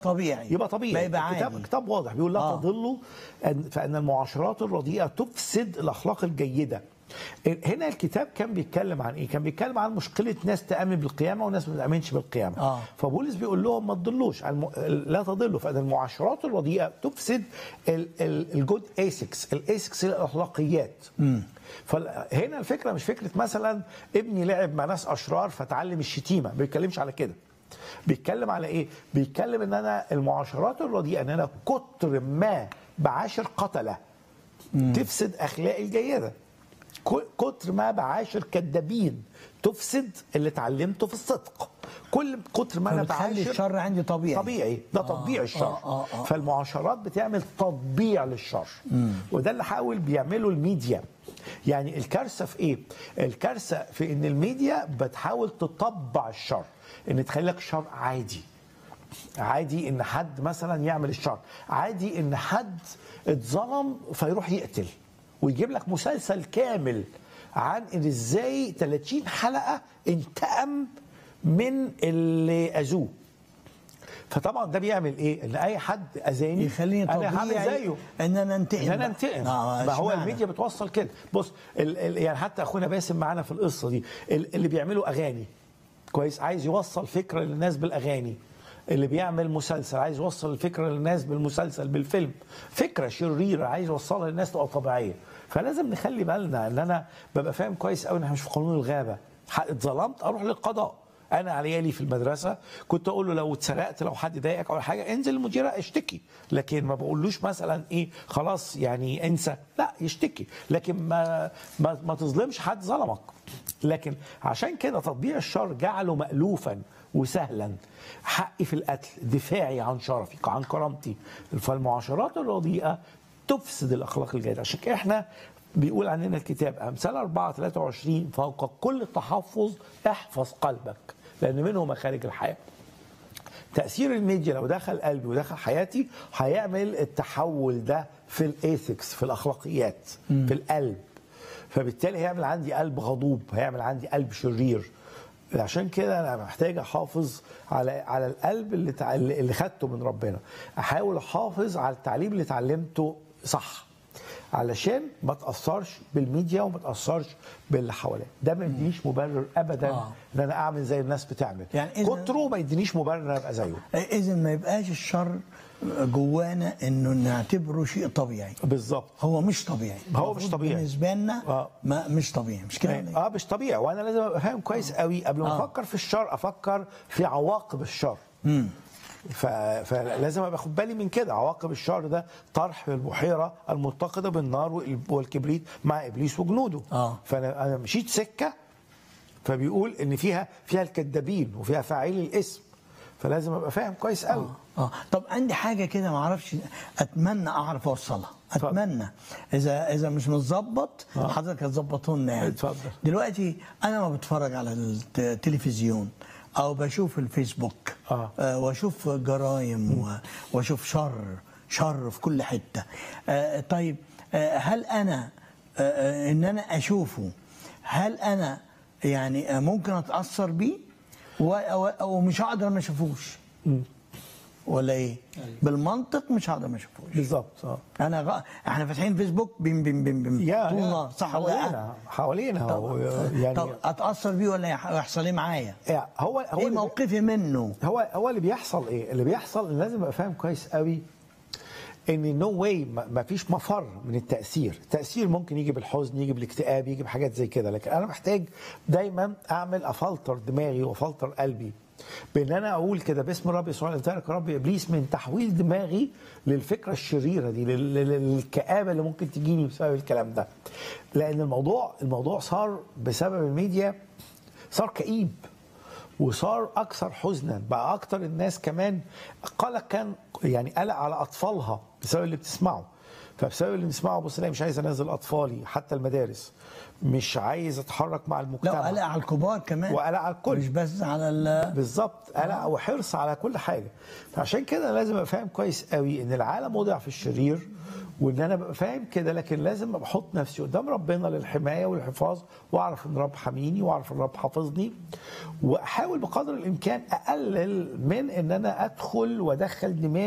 طبيعي يبقى طبيعي يبقى الكتاب عادي كتاب واضح بيقول لا آه. تضلوا أن فان المعاشرات الرديئه تفسد الاخلاق الجيده هنا الكتاب كان بيتكلم عن ايه؟ كان بيتكلم عن مشكله ناس تامن بالقيامه وناس ما تامنش بالقيامه. آه. فبولس بيقول لهم ما تضلوش الم... لا تضلوا فان المعاشرات الرديئه تفسد ال... ال... الجود ايسكس، الايسكس الاخلاقيات. فهنا الفكره مش فكره مثلا ابني لعب مع ناس اشرار فتعلم الشتيمه، ما بيتكلمش على كده. بيتكلم على ايه؟ بيتكلم ان انا المعاشرات الرديئه ان انا كتر ما بعاشر قتله تفسد اخلاقي الجيده ك- كتر ما بعاشر كذابين تفسد اللي اتعلمته في الصدق كل كتر ما انا فبتخلي بعاشر الشر عندي طبيعي طبيعي ده تطبيع الشر آه، آه، آه. فالمعاشرات بتعمل تطبيع للشر وده اللي حاول بيعمله الميديا يعني الكارثه في ايه الكارثه في ان الميديا بتحاول تطبع الشر ان تخليك شر عادي عادي ان حد مثلا يعمل الشر عادي ان حد اتظلم فيروح يقتل ويجيب لك مسلسل كامل عن ان ازاي 30 حلقه انتقم من اللي اذوه فطبعا ده بيعمل ايه ان اي حد اذاني يخليني انا هعمل طبيعي زيه ان انا انتقم ان انا بقى. انتقم آه، ما هو اشمعنى؟ الميديا بتوصل كده بص ال ال يعني حتى اخونا باسم معانا في القصه دي ال- اللي بيعملوا اغاني كويس عايز يوصل فكره للناس بالاغاني اللي بيعمل مسلسل عايز يوصل الفكره للناس بالمسلسل بالفيلم فكره شريره عايز يوصلها للناس تبقى طبيعيه فلازم نخلي بالنا ان انا ببقى فاهم كويس قوي ان احنا مش في قانون الغابه حق اتظلمت اروح للقضاء انا عيالي في المدرسه كنت اقول له لو اتسرقت لو حد ضايقك او حاجه انزل المديره اشتكي لكن ما بقولوش مثلا ايه خلاص يعني انسى لا يشتكي لكن ما ما, ما تظلمش حد ظلمك لكن عشان كده تطبيع الشر جعله مألوفا وسهلا حقي في القتل دفاعي عن شرفي عن كرامتي فالمعاشرات الرديئه تفسد الاخلاق الجيده عشان كده احنا بيقول عننا الكتاب امثال 4 23 فوق كل تحفظ احفظ قلبك لان منه مخارج الحياه تاثير الميديا لو دخل قلبي ودخل حياتي هيعمل التحول ده في الايثكس في الاخلاقيات في القلب فبالتالي هيعمل عندي قلب غضوب هيعمل عندي قلب شرير عشان كده انا محتاج احافظ على على القلب اللي تع- اللي خدته من ربنا احاول احافظ على التعليم اللي اتعلمته صح علشان ما تاثرش بالميديا وما تاثرش باللي حواليا ده ما يدينيش مبرر ابدا آه. ان انا اعمل زي الناس بتعمل يعني إذا- كتره ما يدينيش مبرر ان انا ابقى زيه اذا ما يبقاش الشر جوانا انه نعتبره شيء طبيعي بالظبط هو مش طبيعي هو مش المفروض طبيعي. بالنسبه لنا آه. ما مش طبيعي مش كده ولا إيه؟ اه مش طبيعي وانا لازم ابقى فاهم كويس قوي قبل ما آه. افكر في الشر افكر في عواقب الشر ف... فلازم ابقى اخد بالي من كده عواقب الشر ده طرح في البحيره المتقده بالنار وال- والكبريت مع ابليس وجنوده آه. فانا انا مشيت سكه فبيقول ان فيها فيها الكذابين وفيها فاعلي الاسم فلازم ابقى فاهم كويس قوي اه طب عندي حاجه كده ما اعرفش اتمنى اعرف اوصلها اتمنى اذا اذا مش متظبط حضرتك هتظبطه لنا يعني اتفضل. دلوقتي انا ما بتفرج على التلفزيون او بشوف الفيسبوك آه. آه واشوف جرائم و- واشوف شر شر في كل حته آه طيب آه هل انا آه آه ان انا اشوفه هل انا يعني آه ممكن اتاثر بيه و- و- ومش هقدر ما اشوفوش ولا ايه؟ بالمنطق مش هقدر ما اشوفوش بالظبط اه انا غ... احنا فاتحين فيسبوك بيم بيم بيم بيم يا طول يا النهار صح ولا لا؟ حوالينا حوالينا طب, هو يعني طب اتاثر بيه ولا يح- يحصل ايه معايا؟ يعني هو هو ايه اللي- موقفي منه؟ هو هو اللي بيحصل ايه؟ اللي بيحصل ان لازم ابقى فاهم كويس قوي ان نو واي ما فيش مفر من التاثير، التاثير ممكن يجي بالحزن يجي بالاكتئاب يجي بحاجات زي كده، لكن انا محتاج دايما اعمل افلتر دماغي وافلتر قلبي بان انا اقول كده باسم الرب يسوع انتهك رب ابليس من تحويل دماغي للفكره الشريره دي لل- لل- للكآبه اللي ممكن تجيني بسبب الكلام ده. لان الموضوع الموضوع صار بسبب الميديا صار كئيب وصار اكثر حزنا بقى اكثر الناس كمان قلق كان يعني قلق على اطفالها بسبب اللي بتسمعه فبسبب اللي بنسمعه بص لا مش عايز انزل اطفالي حتى المدارس مش عايز اتحرك مع لا المجتمع قلق على الكبار كمان وقلق على الكل. مش بس على ال بالظبط قلق وحرص على كل حاجه فعشان كده لازم ابقى فاهم كويس قوي ان العالم وضع في الشرير وان انا ببقى فاهم كده لكن لازم ابقى احط نفسي قدام ربنا للحمايه والحفاظ واعرف ان الرب حاميني واعرف ان الرب حافظني واحاول بقدر الامكان اقلل من ان انا ادخل وادخل دماغي